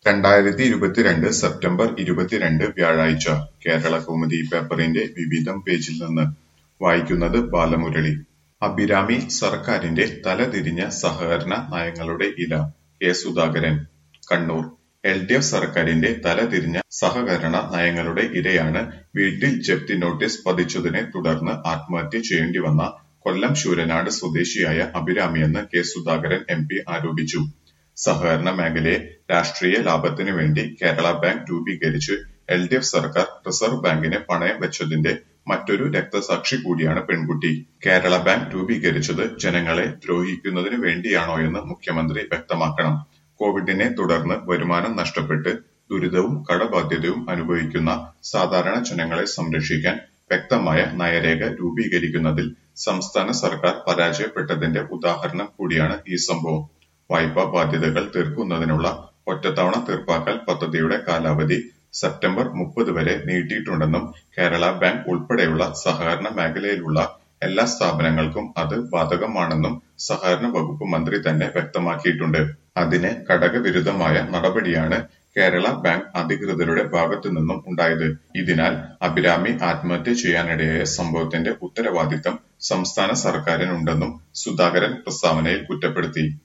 രണ്ടായിരത്തി ഇരുപത്തിരണ്ട് സെപ്റ്റംബർ ഇരുപത്തിരണ്ട് വ്യാഴാഴ്ച കേരളകൗമുദി പേപ്പറിന്റെ വിവിധം പേജിൽ നിന്ന് വായിക്കുന്നത് ബാലമുരളി അഭിരാമി സർക്കാരിന്റെ തലതിരിഞ്ഞ സഹകരണ നയങ്ങളുടെ ഇല K Sudhakaran Kannur L D F സർക്കാരിന്റെ തലതിരിഞ്ഞ സഹകരണ നയങ്ങളുടെ ഇരയാണ് വീട്ടിൽ ജപ്തി നോട്ടീസ് പതിച്ചതിനെ തുടർന്ന് ആത്മഹത്യ ചെയ്യേണ്ടി വന്ന കൊല്ലം ശൂരനാട് സ്വദേശിയായ അഭിരാമിയെന്ന് കെ സുധാകരൻ എം പി ആരോപിച്ചു സഹകരണ മേഖലയെ രാഷ്ട്രീയ ലാഭത്തിനു വേണ്ടി കേരള ബാങ്ക് രൂപീകരിച്ച് എൽ ഡി എഫ് സർക്കാർ റിസർവ് ബാങ്കിന് പണയം വെച്ചതിന്റെ മറ്റൊരു രക്തസാക്ഷി കൂടിയാണ് പെൺകുട്ടി കേരള ബാങ്ക് രൂപീകരിച്ചത് ജനങ്ങളെ ദ്രോഹിക്കുന്നതിനു വേണ്ടിയാണോയെന്ന് മുഖ്യമന്ത്രി വ്യക്തമാക്കണം കോവിഡിനെ തുടർന്ന് വരുമാനം നഷ്ടപ്പെട്ട് ദുരിതവും കടബാധ്യതയും അനുഭവിക്കുന്ന സാധാരണ ജനങ്ങളെ സംരക്ഷിക്കാൻ വ്യക്തമായ നയരേഖ രൂപീകരിക്കുന്നതിൽ സംസ്ഥാന സർക്കാർ പരാജയപ്പെട്ടതിന്റെ ഉദാഹരണം കൂടിയാണ് ഈ സംഭവം വായ്പാ ബാധ്യതകൾ തീർക്കുന്നതിനുള്ള ഒറ്റത്തവണ തീർപ്പാക്കൽ പദ്ധതിയുടെ കാലാവധി സെപ്റ്റംബർ മുപ്പത് വരെ നീട്ടിയിട്ടുണ്ടെന്നും കേരള ബാങ്ക് ഉൾപ്പെടെയുള്ള സഹകരണ മേഖലയിലുള്ള എല്ലാ സ്ഥാപനങ്ങൾക്കും അത് ബാധകമാണെന്നും സഹകരണ വകുപ്പ് മന്ത്രി തന്നെ വ്യക്തമാക്കിയിട്ടുണ്ട് അതിന് ഘടകവിരുദ്ധമായ നടപടിയാണ് കേരള ബാങ്ക് അധികൃതരുടെ ഭാഗത്തു നിന്നും ഉണ്ടായത് ഇതിനാൽ അഭിരാമി ആത്മഹത്യ ചെയ്യാനിടയായ സംഭവത്തിന്റെ ഉത്തരവാദിത്തം സംസ്ഥാന സർക്കാരിനുണ്ടെന്നും സുധാകരൻ പ്രസ്താവനയിൽ കുറ്റപ്പെടുത്തി